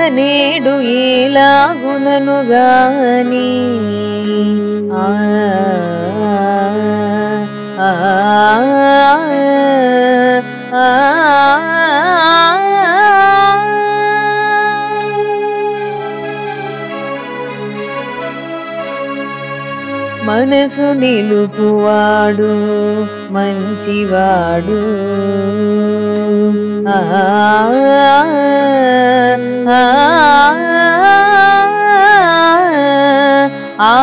నేడు ఏలాగునను గాని ఆ ఆ, ఆ, మనసు నిలుపువాడు మంచివాడు ఆ, ఆ, ఆ,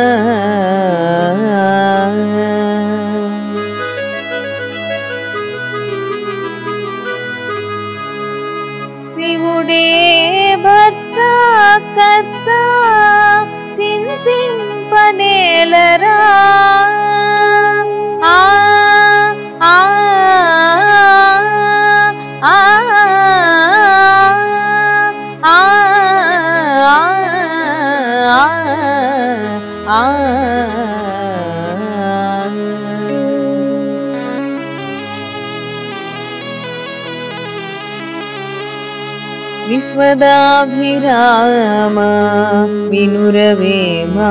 శివుడే భర్త కర్త చింతింపనేలరా ఆ ఆ ఆ ఆ ఆ విశ్వదాభిరామ వినురవేమా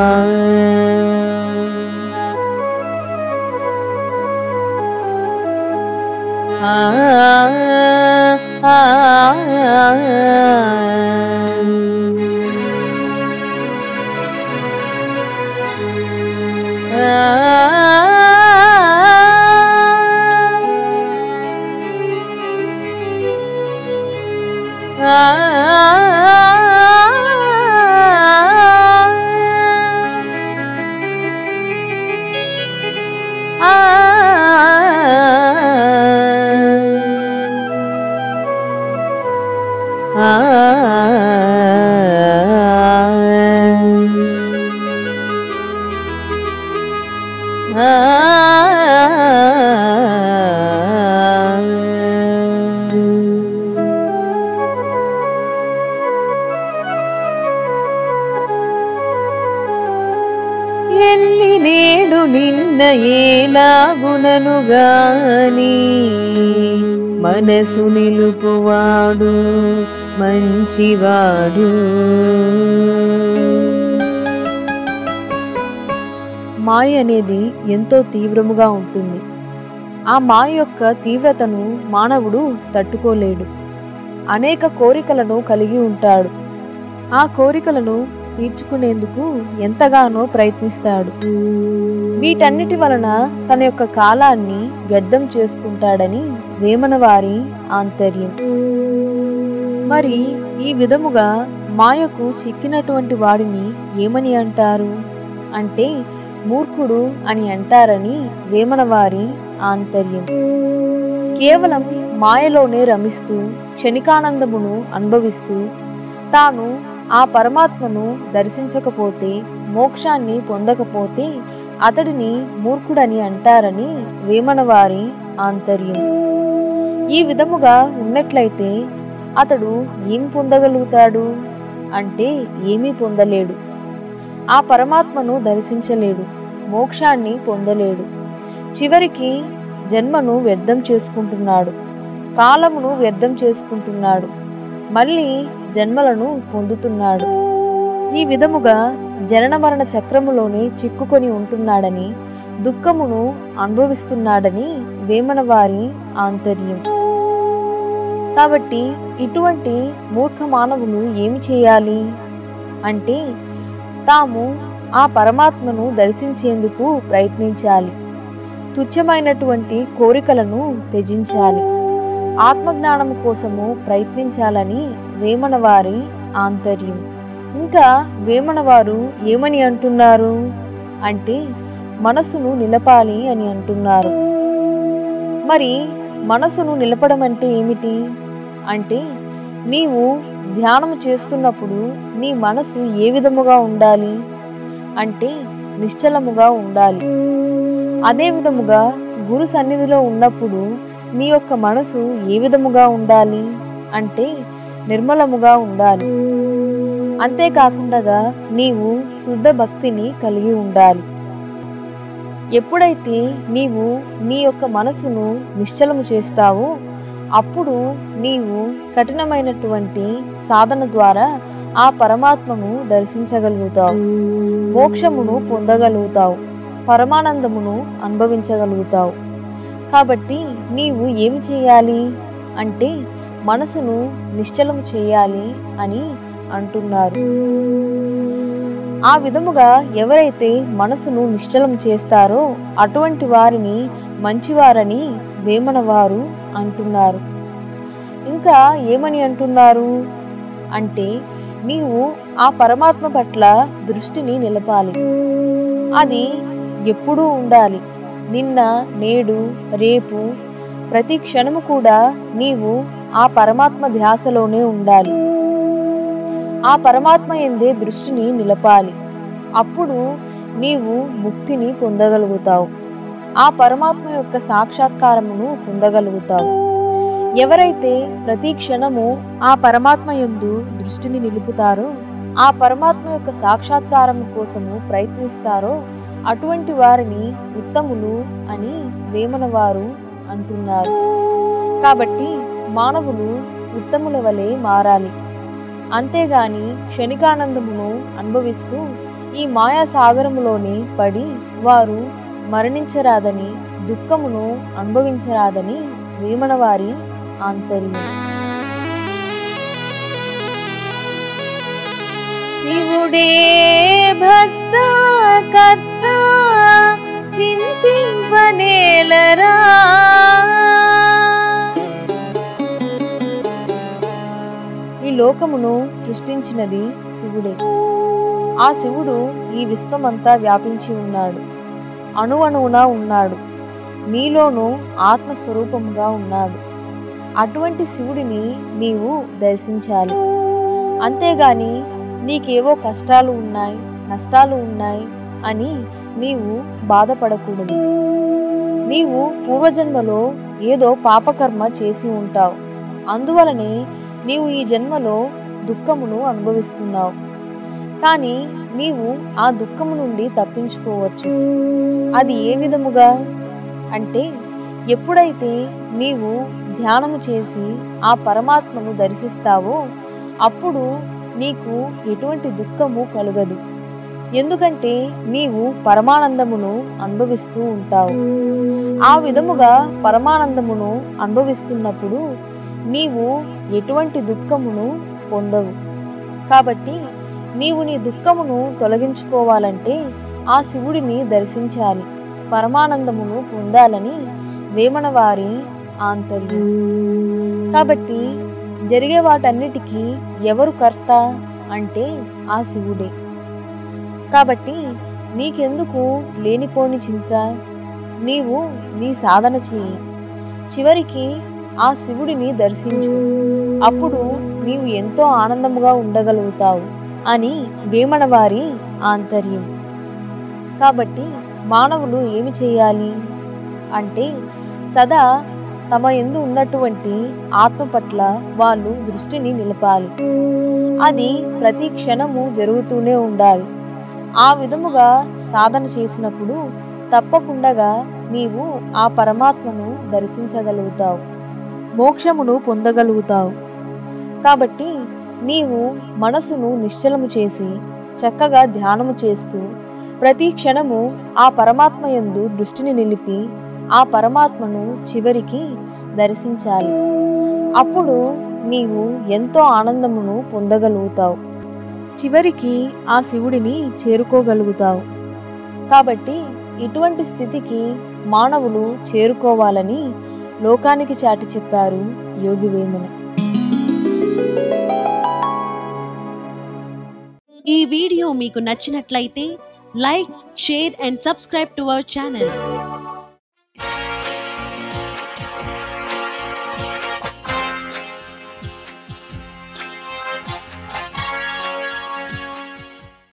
ఆ ఆ ఎల్లి నేడు నిన్న ఏలాగునను గాని మనసు నిలుపువాడు మంచివాడు మాయ అనేది ఎంతో తీవ్రముగా ఉంటుంది ఆ మాయ యొక్క తీవ్రతను మానవుడు తట్టుకోలేడు అనేక కోరికలను కలిగి ఉంటాడు ఆ కోరికలను తీర్చుకునేందుకు ఎంతగానో ప్రయత్నిస్తాడు వీటన్నిటి వలన తన యొక్క కాలాన్ని వ్యర్థం చేసుకుంటాడని వేమన వారి ఆంతర్యం మరి ఈ విధముగా మాయకు చిక్కినటువంటి వాడిని ఏమని అంటారు అంటే మూర్ఖుడు అని అంటారని వేమన వారి ఆంతర్యం కేవలం మాయలోనే రమిస్తూ క్షణికానందమును అనుభవిస్తూ తాను ఆ పరమాత్మను దర్శించకపోతే మోక్షాన్ని పొందకపోతే అతడిని మూర్ఖుడని అంటారని వేమనవారి ఆంతర్యం ఈ విధముగా ఉన్నట్లయితే అతడు ఏం పొందగలుగుతాడు అంటే ఏమీ పొందలేడు ఆ పరమాత్మను దర్శించలేడు మోక్షాన్ని పొందలేడు చివరికి జన్మను వ్యర్థం చేసుకుంటున్నాడు కాలమును వ్యర్థం చేసుకుంటున్నాడు మళ్ళీ జన్మలను పొందుతున్నాడు ఈ విధముగా జనన మరణ చక్రములోనే చిక్కుకొని ఉంటున్నాడని దుఃఖమును అనుభవిస్తున్నాడని వేమనవారి ఆంతర్యం కాబట్టి ఇటువంటి మూర్ఖ మానవులు ఏమి చేయాలి అంటే తాము ఆ పరమాత్మను దర్శించేందుకు ప్రయత్నించాలి తుచ్చమైనటువంటి కోరికలను త్యజించాలి ఆత్మజ్ఞానం కోసము ప్రయత్నించాలని వేమనవారి ఆంతర్యం ఇంకా వేమనవారు ఏమని అంటున్నారు అంటే మనసును నిలపాలి అని అంటున్నారు మరి మనసును నిలపడం అంటే ఏమిటి అంటే నీవు ధ్యానం చేస్తున్నప్పుడు నీ మనసు ఏ విధముగా ఉండాలి అంటే నిశ్చలముగా ఉండాలి అదే విధముగా గురు సన్నిధిలో ఉన్నప్పుడు నీ యొక్క మనసు ఏ విధముగా ఉండాలి అంటే నిర్మలముగా ఉండాలి అంతేకాకుండా నీవు శుద్ధ భక్తిని కలిగి ఉండాలి ఎప్పుడైతే నీవు నీ యొక్క మనసును నిశ్చలము చేస్తావో అప్పుడు నీవు కఠినమైనటువంటి సాధన ద్వారా ఆ పరమాత్మను దర్శించగలుగుతావు మోక్షమును పొందగలుగుతావు పరమానందమును అనుభవించగలుగుతావు కాబట్టి నీవు ఏమి చేయాలి అంటే మనసును నిశ్చలం చేయాలి అని అంటున్నారు ఆ విధముగా ఎవరైతే మనసును నిశ్చలం చేస్తారో అటువంటి వారిని మంచివారని వేమన వారు అంటున్నారు ఇంకా ఏమని అంటున్నారు అంటే నీవు ఆ పరమాత్మ పట్ల దృష్టిని నిలపాలి అది ఎప్పుడూ ఉండాలి నిన్న నేడు రేపు ప్రతి క్షణము కూడా నీవు ఆ పరమాత్మ ధ్యాసలోనే ఉండాలి ఆ పరమాత్మ ఎందే దృష్టిని నిలపాలి అప్పుడు నీవు ముక్తిని పొందగలుగుతావు ఆ పరమాత్మ యొక్క సాక్షాత్కారమును పొందగలుగుతావు ఎవరైతే ప్రతి క్షణము ఆ పరమాత్మ యందు దృష్టిని నిలుపుతారో ఆ పరమాత్మ యొక్క సాక్షాత్కారం కోసము ప్రయత్నిస్తారో అటువంటి వారిని ఉత్తములు అని వేమన వారు అంటున్నారు కాబట్టి మానవులు ఉత్తముల వలె మారాలి అంతేగాని క్షణికానందమును అనుభవిస్తూ ఈ మాయా సాగరములోనే పడి వారు మరణించరాదని దుఃఖమును అనుభవించరాదని వేమన వారి ఆంతర్యం శివుడే భక్త కర్త చింతింపనేలరా ఈ లోకమును సృష్టించినది శివుడే ఆ శివుడు ఈ విశ్వమంతా వ్యాపించి ఉన్నాడు అణువణువున ఉన్నాడు నీలోనూ ఆత్మస్వరూపముగా ఉన్నాడు అటువంటి శివుడిని నీవు దర్శించాలి అంతేగాని నీకేవో కష్టాలు ఉన్నాయి నష్టాలు ఉన్నాయి అని నీవు బాధపడకూడదు నీవు పూర్వజన్మలో ఏదో పాపకర్మ చేసి ఉంటావు అందువలనే నీవు ఈ జన్మలో దుఃఖమును అనుభవిస్తున్నావు కానీ నీవు ఆ దుఃఖము నుండి తప్పించుకోవచ్చు అది ఏ విధముగా అంటే ఎప్పుడైతే నీవు ధ్యానము చేసి ఆ పరమాత్మను దర్శిస్తావో అప్పుడు నీకు ఎటువంటి దుఃఖము కలగదు ఎందుకంటే నీవు పరమానందమును అనుభవిస్తూ ఉంటావు ఆ విధముగా పరమానందమును అనుభవిస్తున్నప్పుడు నీవు ఎటువంటి దుఃఖమును పొందవు కాబట్టి నీవు నీ దుఃఖమును తొలగించుకోవాలంటే ఆ శివుడిని దర్శించాలి పరమానందమును పొందాలని వేమన వారి ఆంతర్యం కాబట్టి జరిగే వాటన్నిటికీ ఎవరు కర్త అంటే ఆ శివుడే కాబట్టి నీకెందుకు లేనిపోని చింత నీవు నీ సాధన చేయి చివరికి ఆ శివుడిని దర్శించు అప్పుడు నీవు ఎంతో ఆనందముగా ఉండగలుగుతావు అని వేమన వారి ఆంతర్యం కాబట్టి మానవులు ఏమి చేయాలి అంటే సదా తమ ఎందు ఉన్నటువంటి ఆత్మ పట్ల వాళ్ళు దృష్టిని నిలపాలి అది ప్రతి క్షణము జరుగుతూనే ఉండాలి ఆ విధముగా సాధన చేసినప్పుడు తప్పకుండా నీవు ఆ పరమాత్మను దర్శించగలుగుతావు మోక్షమును పొందగలుగుతావు కాబట్టి నీవు మనసును నిశ్చలము చేసి చక్కగా ధ్యానము చేస్తూ ప్రతి క్షణము ఆ పరమాత్మ యందు దృష్టిని నిలిపి ఆ పరమాత్మను చివరికి దర్శించాలి అప్పుడు నీవు ఎంతో ఆనందమును పొందగలుగుతావు చివరికి ఆ శివుడిని చేరుకోగలుగుతావు కాబట్టి ఇటువంటి స్థితికి మానవులు చేరుకోవాలని లోకానికి చాటి చెప్పారు యోగి వేమన ఈ వీడియో మీకు నచ్చినట్లయితే like share and subscribe to our channel